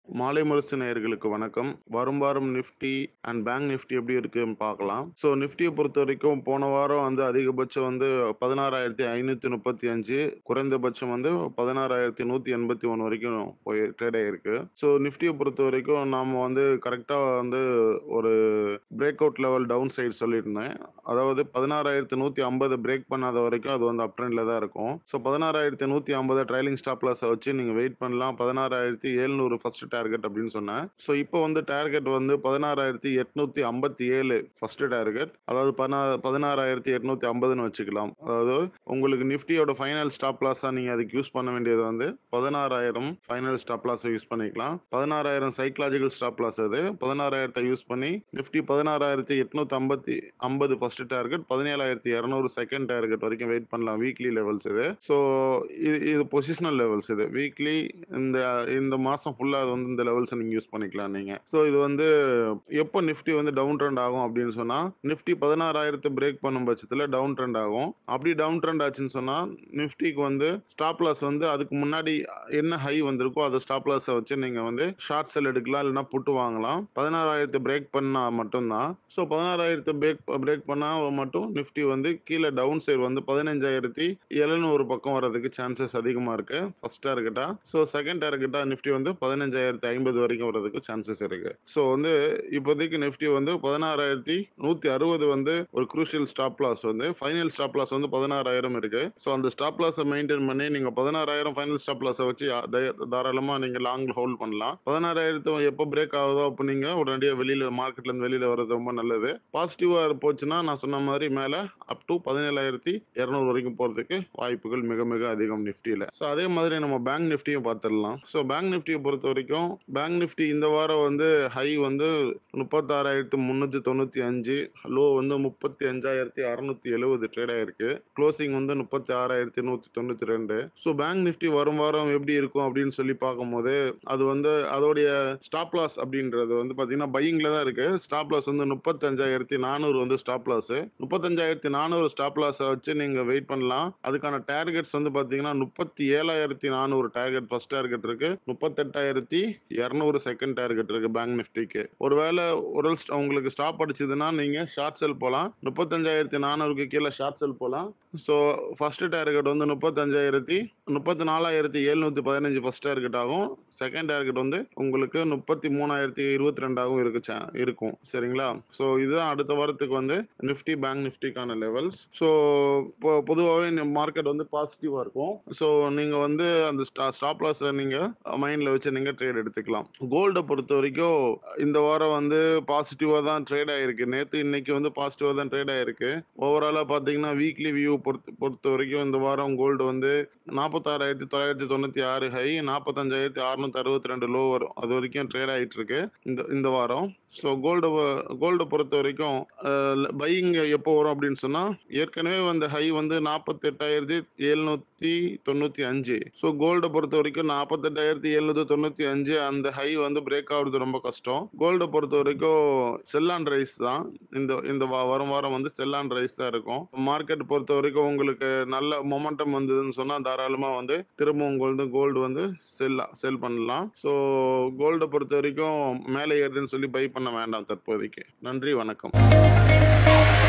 மாலை முரசு நேயர்களுக்கு வணக்கம் வரும் வாரம் நிஃப்டி அண்ட் பேங்க் நிஃப்டி எப்படி இருக்குன்னு பார்க்கலாம் ஸோ நிஃப்டியை பொறுத்த வரைக்கும் போன வாரம் வந்து அதிகபட்சம் வந்து பதினாறாயிரத்தி ஐநூற்றி முப்பத்தி அஞ்சு குறைந்தபட்சம் வந்து பதினாறாயிரத்தி நூற்றி எண்பத்தி ஒன்று வரைக்கும் போய் ட்ரேட் ஆகிருக்கு ஸோ நிஃப்டியை பொறுத்த வரைக்கும் நாம் வந்து கரெக்டாக வந்து ஒரு break out level down side சொல்லியிருந்தேன் அதாவது பதினாறாயிரத்தி நூற்றி ஐம்பது பிரேக் பண்ணாத வரைக்கும் அது வந்து அப் ட்ரெண்டில் தான் இருக்கும் ஸோ பதினாறாயிரத்தி நூற்றி ஐம்பது ட்ரைலிங் ஸ்டாப் லாஸை வச்சு நீங்கள் வெயிட் பண்ணலாம் பதினாறாயிரத்தி எழுநூறு ஃபர்ஸ்ட் டார்கெட் அப்படின்னு சொன்னேன் ஸோ இப்போ வந்து டார்கெட் வந்து பதினாறாயிரத்தி எட்நூற்றி ஐம்பத்தி ஏழு ஃபர்ஸ்ட் டார்கெட் அதாவது பதினா பதினாறாயிரத்தி எட்நூற்றி ஐம்பதுன்னு வச்சுக்கலாம் அதாவது உங்களுக்கு நிஃப்டியோட ஃபைனல் ஸ்டாப் லாஸாக நீங்கள் அதுக்கு யூஸ் பண்ண வேண்டியது வந்து பதினாறாயிரம் ஃபைனல் ஸ்டாப் லாஸை யூஸ் பண்ணிக்கலாம் பதினாறாயிரம் சைக்கலாஜிக்கல் ஸ்டாப் லாஸ் அது பதினாறாயிரத்தை யூஸ் பண்ணி நிஃப்டி பதினாறாயிரத்தி எட்நூற்றி ஐம்பத்தி ஐம்பது ஃபர்ஸ்ட் டார்கெட் பதினேழாயிரத்தி இரநூறு செகண்ட் டார்கெட் வரைக்கும் வெயிட் பண்ணலாம் வீக்லி லெவல்ஸ் இது ஸோ இது இது பொசிஷனல் லெவல்ஸ் இது வீக்லி இந்த இந்த மாதம் ஃபுல்லாக அது வந்து இந்த லெவல்ஸை நீங்கள் யூஸ் பண்ணிக்கலாம் நீங்கள் ஸோ இது வந்து எப்போ நிஃப்டி வந்து டவுன் ட்ரெண்ட் ஆகும் அப்படின்னு சொன்னால் நிஃப்டி பதினாறாயிரத்தை பிரேக் பண்ணும் பட்சத்தில் டவுன் ட்ரெண்ட் ஆகும் அப்படி டவுன் ட்ரெண்ட் ஆச்சுன்னு சொன்னால் நிஃப்டிக்கு வந்து ஸ்டாப் லாஸ் வந்து அதுக்கு முன்னாடி என்ன ஹை வந்திருக்கோ அதை ஸ்டாப் லாஸை வச்சு நீங்கள் வந்து ஷார்ட் செல் எடுக்கலாம் இல்லைனா புட்டு வாங்கலாம் பதினாறாயிரத்தை பிரேக் பண்ணால் மட்டும்தான் ஸோ பதினாறாயிரத்தை பிரேக் பிரேக் பண்ணால் மட்டும் நிஃப்டி வந்து கீழே டவுன் சைடு வந்து பதினஞ்சாயிரத்தி எழுநூறு பக்கம் வர்றதுக்கு சான்சஸ் அதிகமாக இருக்கு ஃபர்ஸ்ட் டார்கெட்டா ஸோ செகண்ட் டார்கெட்டா நிஃப்டி வந்து பதினஞ்சாயிரத்தி ஐம்பது வரைக்கும் வர்றதுக்கு சான்சஸ் இருக்கு ஸோ வந்து இப்போதைக்கு நிஃப்டி வந்து பதினாறாயிரத்தி நூற்றி அறுபது வந்து ஒரு குரூஷியல் ஸ்டாப் லாஸ் வந்து ஃபைனல் ஸ்டாப் லாஸ் வந்து பதினாறாயிரம் இருக்கு ஸோ அந்த ஸ்டாப் லாஸை மெயின்டைன் பண்ணி நீங்கள் பதினாறாயிரம் ஃபைனல் ஸ்டாப் லாஸை வச்சு தாராளமாக நீங்கள் லாங் ஹோல்ட் பண்ணலாம் பதினாறாயிரத்து எப்போ பிரேக் ஆகுதோ அப்போ நீங்கள் உடனடியாக வெளியில் மார்க்கெட்லேருந்து வெளியில் வர்றது ரொம்ப நல்லது பாசிட்டிவாக போச்சுன்னா நான் சொன்ன மாதிரி மேலே அப் டு பதினேழாயிரத்தி இரநூறு வரைக்கும் போகிறதுக்கு வாய்ப்புகள் மிக மிக அதிகம் நிஃப்டியில் ஸோ அதே மாதிரி நம்ம பேங்க் நிஃப்டியும் பார்த்துடலாம் ஸோ பேங்க் நிஃப்டியை பொறுத்த வரைக்கும் பேங்க் நிஃப்டி இந்த வாரம் வந்து ஹை வந்து முப்பத்தாறாயிரத்து முந்நூற்றி தொண்ணூற்றி அஞ்சு லோ வந்து முப்பத்தி அஞ்சாயிரத்தி அறநூற்றி எழுபது ட்ரேட் ஆயிருக்கு க்ளோசிங் வந்து முப்பத்தி ஆறாயிரத்தி நூற்றி தொண்ணூற்றி ரெண்டு ஸோ பேங்க் நிஃப்டி வரும் வாரம் எப்படி இருக்கும் அப்படின்னு சொல்லி பார்க்கும்போது அது வந்து அதோடைய ஸ்டாப் லாஸ் அப்படின்றது வந்து பார்த்தீங்கன்னா பையிங்கில் தான் இருக்கு ஸ்டாப் லாஸ் வந்து முப்பத்தஞ்சாயிரத்தி நானூறு வந்து ஸ்டாப் லாஸ் முப்பத்தஞ்சாயிரத்தி நானூறு ஸ்டாப் லாஸை வச்சு நீங்கள் வெயிட் பண்ணலாம் அதுக்கான டார்கெட்ஸ் வந்து பார்த்தீங்கன்னா முப்பத்தி ஏழாயிரத்தி நானூறு டார்கெட் ஃபர்ஸ்ட் டார்கெட் இருக்கு முப்பத்தெட்டாயிரத்தி இரநூறு செகண்ட் டார்கெட் இருக்கு பேங்க் நிஃப்டிக்கு ஒருவேளை ஒரு உங்களுக்கு ஸ்டாப் அடிச்சதுன்னா நீங்கள் ஷார்ட் செல் போகலாம் முப்பத்தஞ்சாயிரத்தி நானூறுக்கு கீழே ஷார்ட் செல் போகலாம் ஸோ ஃபர்ஸ்ட் டார்கெட் வந்து முப்பத்தஞ்சாயிரத்தி முப்பத்தி நாலாயிரத்தி எழுநூற்றி பதினஞ்சு ஃபர்ஸ்ட் டார்கெட் ஆகும் செகண்ட் டார்கெட் வந்து உங்களுக்கு முப்பத்தி மூணாயிரத்தி இருபத்தி ரெண்டாகவும் இருக்கு சா- இருக்கும் சரிங்களா ஸோ இதுதான் அடுத்த வாரத்துக்கு வந்து நிஃப்டி பேங்க் நிஃப்டிக்கான லெவல்ஸ் ஸோ இப்போ பொதுவாகவே மார்க்கெட் வந்து பாசிட்டிவாக இருக்கும் ஸோ நீங்கள் வந்து அந்த ஸ்டா ஸ்டாப் லாஸை நீங்கள் மைண்டில் வச்சு நீங்கள் ட்ரேட் எடுத்துக்கலாம் கோல்டை பொறுத்த வரைக்கும் இந்த வாரம் வந்து பாசிட்டிவாக தான் ட்ரேட் ஆகிருக்கு நேற்று இன்னைக்கு வந்து பாசிட்டிவாக தான் ட்ரேட் ஆகிருக்கு ஓவராலாக பார்த்தீங்கன்னா வீக்லி வியூ பொறுத்து பொறுத்த வரைக்கும் இந்த வாரம் கோல்டு வந்து நாற்பத்தாறாயிரத்தி தொள்ளாயிரத்தி தொண்ணூற்றி ஆறு ஹை நாற்பத்தஞ்சாயிரத்தி அறுநூத்தி அறுபத்தி ரெண்டு லோ வரும் அது வரைக்கும் ட்ரேட் ஆகிட்டு இருக்கு இந்த இந்த வாரம் ஸோ கோல்டு கோல்டை பொறுத்த வரைக்கும் பையிங் எப்போ வரும் அப்படின்னு சொன்னால் ஏற்கனவே வந்த ஹை வந்து நாற்பத்தெட்டாயிரத்தி எழுநூற்றி தொண்ணூற்றி அஞ்சு ஸோ கோல்டை பொறுத்த வரைக்கும் நாற்பத்தெட்டாயிரத்தி எழுநூற்றி தொண்ணூற்றி அஞ்சு அந்த ஹை வந்து பிரேக் ஆகுறது ரொம்ப கஷ்டம் கோல்டை பொறுத்த வரைக்கும் செல் அண்ட் ரைஸ் தான் இந்த இந்த வா- வரும் வாரம் வந்து செல் அண்ட் ரைஸ் தான் இருக்கும் மார்க்கெட் பொறுத்த வரைக்கும் உங்களுக்கு நல்ல மொமெண்டம் வந்ததுன்னு சொன்னால் தாராளமாக வந்து திரும்ப உங்களுக்கு கோல்டு வந்து செல் செல் பண்ணலாம் ஸோ கோல்டை பொறுத்த வரைக்கும் மேலே ஏறுதுன்னு சொல்லி பை பண்ண வேண்டாம் தற்போதைக்கு நன்றி வணக்கம்